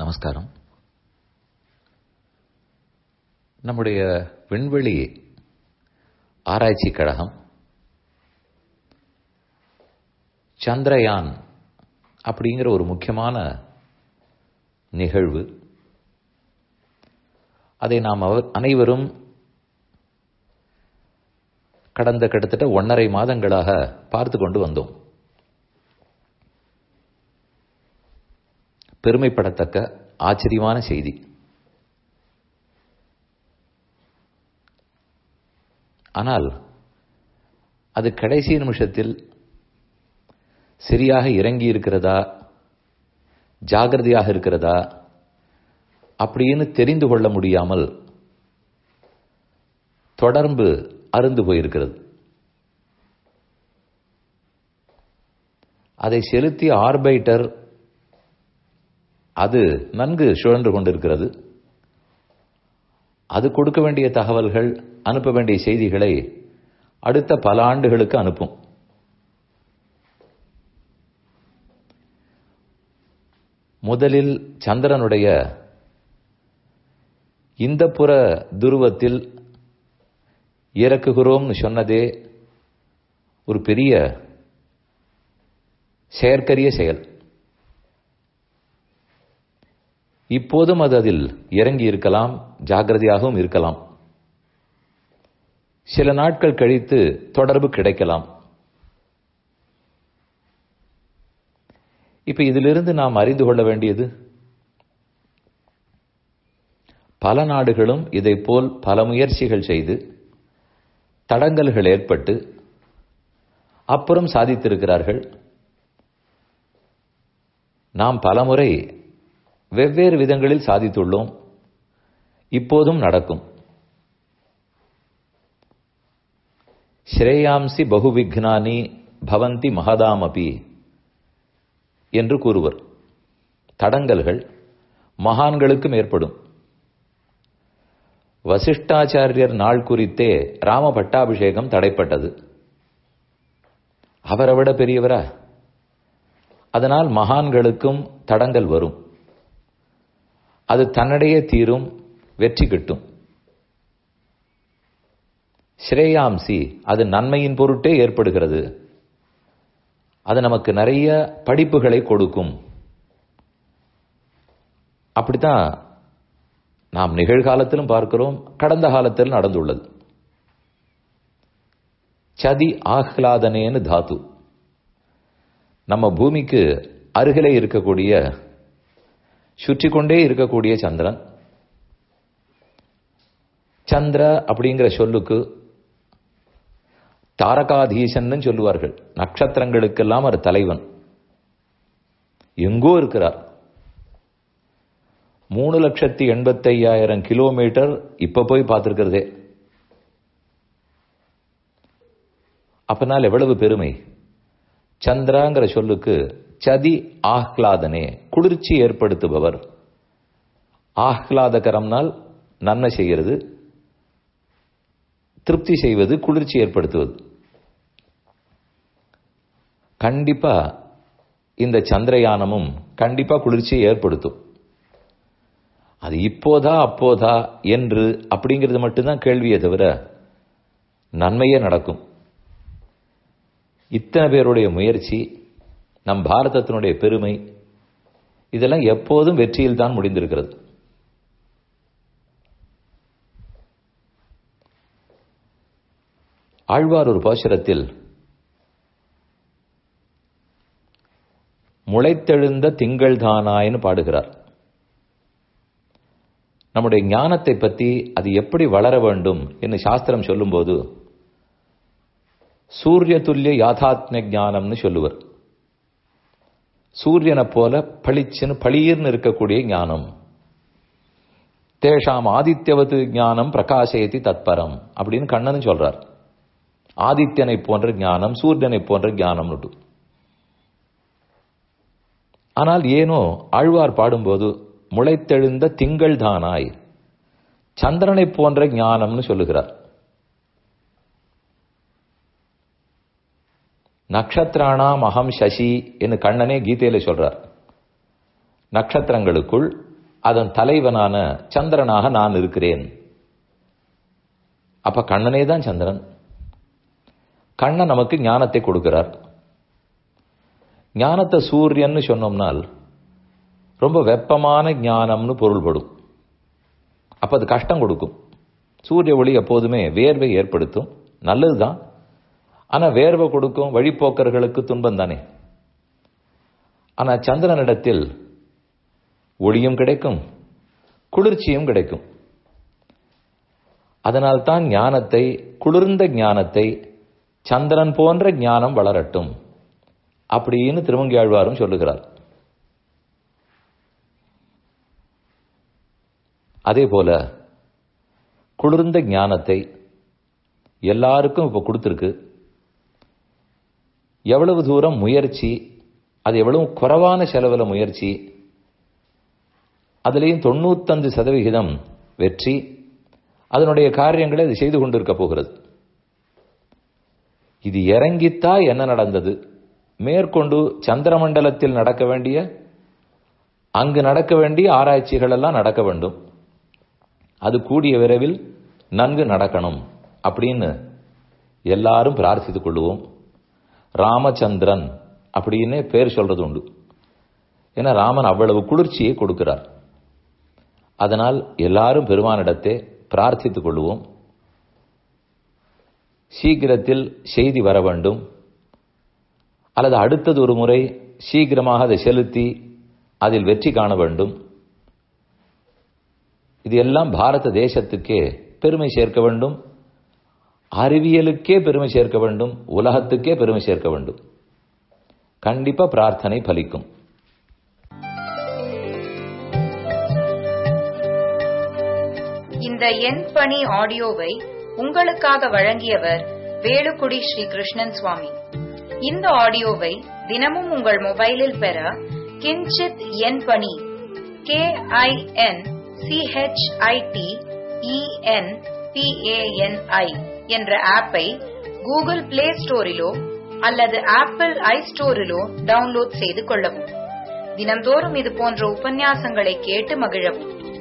நமஸ்காரம் நம்முடைய விண்வெளி ஆராய்ச்சி கழகம் சந்திரயான் அப்படிங்கிற ஒரு முக்கியமான நிகழ்வு அதை நாம் அவ- அனைவரும் கடந்த கிட்டத்தட்ட ஒன்றரை மாதங்களாக பார்த்து கொண்டு வந்தோம் பெருமைப்படத்தக்க ஆச்சரியமான செய்தி ஆனால் அது கடைசி நிமிஷத்தில் சரியாக இறங்கி இருக்கிறதா ஜாகிரதையாக இருக்கிறதா அப்படின்னு தெரிந்து கொள்ள முடியாமல் தொடர்ந்து அருந்து போயிருக்கிறது அதை செலுத்திய ஆர்பைட்டர் அது நன்கு சுழன்று கொண்டிருக்கிறது அது கொடுக்க வேண்டிய தகவல்கள் அனுப்ப வேண்டிய செய்திகளை அடுத்த பல ஆண்டுகளுக்கு அனுப்பும் முதலில் சந்திரனுடைய இந்த புற துருவத்தில் இறக்குகிறோம்னு சொன்னதே ஒரு பெரிய செயற்கரிய செயல் இப்போதும் அது அதில் இறங்கி இருக்கலாம் ஜாக்கிரதையாகவும் இருக்கலாம் சில நாட்கள் கழித்து தொடர்பு கிடைக்கலாம் இப்ப இதிலிருந்து நாம் அறிந்து கொள்ள வேண்டியது பல நாடுகளும் இதைப்போல் பல முயற்சிகள் செய்து தடங்கல்கள் ஏற்பட்டு அப்புறம் சாதித்திருக்கிறார்கள் நாம் பலமுறை வெவ்வேறு விதங்களில் சாதித்துள்ளோம் இப்போதும் நடக்கும் ஸ்ரேயாம்சி பகுவிக்னானி பவந்தி மகதாமபி என்று கூறுவர் தடங்கல்கள் மகான்களுக்கும் ஏற்படும் வசிஷ்டாச்சாரியர் நாள் குறித்தே ராம பட்டாபிஷேகம் தடைப்பட்டது அவரை விட பெரியவரா அதனால் மகான்களுக்கும் தடங்கல் வரும் அது தன்னிடையே தீரும் வெற்றி கிட்டும் ஸ்ரேயாம்சி அது நன்மையின் பொருட்டே ஏற்படுகிறது அது நமக்கு நிறைய படிப்புகளை கொடுக்கும் அப்படித்தான் நாம் நிகழ்காலத்திலும் பார்க்கிறோம் கடந்த காலத்திலும் நடந்துள்ளது சதி ஆஹ்லாதனேன்னு தாத்து நம்ம பூமிக்கு அருகிலே இருக்கக்கூடிய சுற்றி கொண்டே இருக்கக்கூடிய சந்திரன் சந்திர அப்படிங்கிற சொல்லுக்கு தாரகாதீசன்னு சொல்லுவார்கள் நட்சத்திரங்களுக்கெல்லாம் ஒரு தலைவன் எங்கோ இருக்கிறார் மூணு லட்சத்தி எண்பத்தி ஐயாயிரம் கிலோமீட்டர் இப்ப போய் பார்த்திருக்கிறதே அப்பனால் எவ்வளவு பெருமை சந்திராங்கிற சொல்லுக்கு சதி ஆஹ்லாதனே குளிர்ச்சி ஏற்படுத்துபவர் ஆஹ்லாதகரம்னால் நன்மை செய்கிறது திருப்தி செய்வது குளிர்ச்சி ஏற்படுத்துவது கண்டிப்பா இந்த சந்திரயானமும் கண்டிப்பா குளிர்ச்சியை ஏற்படுத்தும் அது இப்போதா அப்போதா என்று அப்படிங்கிறது மட்டும்தான் கேள்வியே தவிர நன்மையே நடக்கும் இத்தனை பேருடைய முயற்சி நம் பாரதத்தினுடைய பெருமை இதெல்லாம் எப்போதும் வெற்றியில் தான் முடிந்திருக்கிறது ஆழ்வார் ஒரு பாசுரத்தில் முளைத்தெழுந்த திங்கள் தானாயின்னு பாடுகிறார் நம்முடைய ஞானத்தை பற்றி அது எப்படி வளர வேண்டும் என்று சாஸ்திரம் சொல்லும்போது சூரிய துல்லிய யாதாத்மிய ஞானம்னு சொல்லுவர் சூரியனை போல பளிச்சுன்னு பளீர்னு இருக்கக்கூடிய ஞானம் தேஷாம் ஆதித்யவத்து ஞானம் பிரகாசயதி தத்பரம் அப்படின்னு கண்ணன் சொல்றார் ஆதித்யனை போன்ற ஞானம் சூரியனை போன்ற ஞானம் ஆனால் ஏனோ ஆழ்வார் பாடும்போது முளைத்தெழுந்த திங்கள் தானாய் சந்திரனை போன்ற ஞானம்னு சொல்லுகிறார் நக்ஷத்ராணாம் அகம் சசி என்று கண்ணனே கீதையில சொல்றார் நட்சத்திரங்களுக்குள் அதன் தலைவனான சந்திரனாக நான் இருக்கிறேன் அப்ப கண்ணனே தான் சந்திரன் கண்ணன் நமக்கு ஞானத்தை கொடுக்கிறார் ஞானத்தை சூரியன்னு சொன்னோம்னால் ரொம்ப வெப்பமான ஞானம்னு பொருள்படும் அப்ப அது கஷ்டம் கொடுக்கும் சூரிய ஒளி எப்போதுமே வேர்வை ஏற்படுத்தும் நல்லதுதான் ஆனா வேர்வை கொடுக்கும் வழிப்போக்கர்களுக்கு துன்பம் தானே ஆனா சந்திரனிடத்தில் ஒளியும் கிடைக்கும் குளிர்ச்சியும் கிடைக்கும் அதனால்தான் ஞானத்தை குளிர்ந்த ஞானத்தை சந்திரன் போன்ற ஞானம் வளரட்டும் அப்படின்னு திருமங்கியாழ்வாரும் சொல்லுகிறார் அதே போல குளிர்ந்த ஞானத்தை எல்லாருக்கும் இப்ப கொடுத்துருக்கு எவ்வளவு தூரம் முயற்சி அது எவ்வளவு குறைவான செலவில் முயற்சி அதுலேயும் தொண்ணூத்தஞ்சு சதவிகிதம் வெற்றி அதனுடைய காரியங்களை அது செய்து கொண்டிருக்க போகிறது இது இறங்கித்தா என்ன நடந்தது மேற்கொண்டு சந்திரமண்டலத்தில் நடக்க வேண்டிய அங்கு நடக்க வேண்டிய ஆராய்ச்சிகள் எல்லாம் நடக்க வேண்டும் அது கூடிய விரைவில் நன்கு நடக்கணும் அப்படின்னு எல்லாரும் பிரார்த்தித்துக் கொள்வோம் ராமச்சந்திரன் அப்படின்னு பேர் சொல்றது உண்டு ஏன்னா ராமன் அவ்வளவு குளிர்ச்சியை கொடுக்கிறார் அதனால் எல்லாரும் பெருமானிடத்தை பிரார்த்தித்துக் கொள்வோம் சீக்கிரத்தில் செய்தி வர வேண்டும் அல்லது அடுத்தது ஒரு முறை சீக்கிரமாக அதை செலுத்தி அதில் வெற்றி காண வேண்டும் இது எல்லாம் பாரத தேசத்துக்கே பெருமை சேர்க்க வேண்டும் அறிவியலுக்கே பெருமை சேர்க்க வேண்டும் உலகத்துக்கே பெருமை சேர்க்க வேண்டும் கண்டிப்பா பிரார்த்தனை பலிக்கும் இந்த என் பணி ஆடியோவை உங்களுக்காக வழங்கியவர் வேலுக்குடி ஸ்ரீ கிருஷ்ணன் சுவாமி இந்த ஆடியோவை தினமும் உங்கள் மொபைலில் பெற கிஞ்சித் என் பணி கே ஐ என் சிஹெச்ஐடி இஎன் பிஏஎன்ஐ என்ற ஆப்பை கூகுள் பிளே ஸ்டோரிலோ அல்லது ஆப்பிள் ஐ ஸ்டோரிலோ டவுன்லோட் செய்து கொள்ளவும் தினம்தோறும் இது போன்ற உபன்யாசங்களை கேட்டு மகிழவும்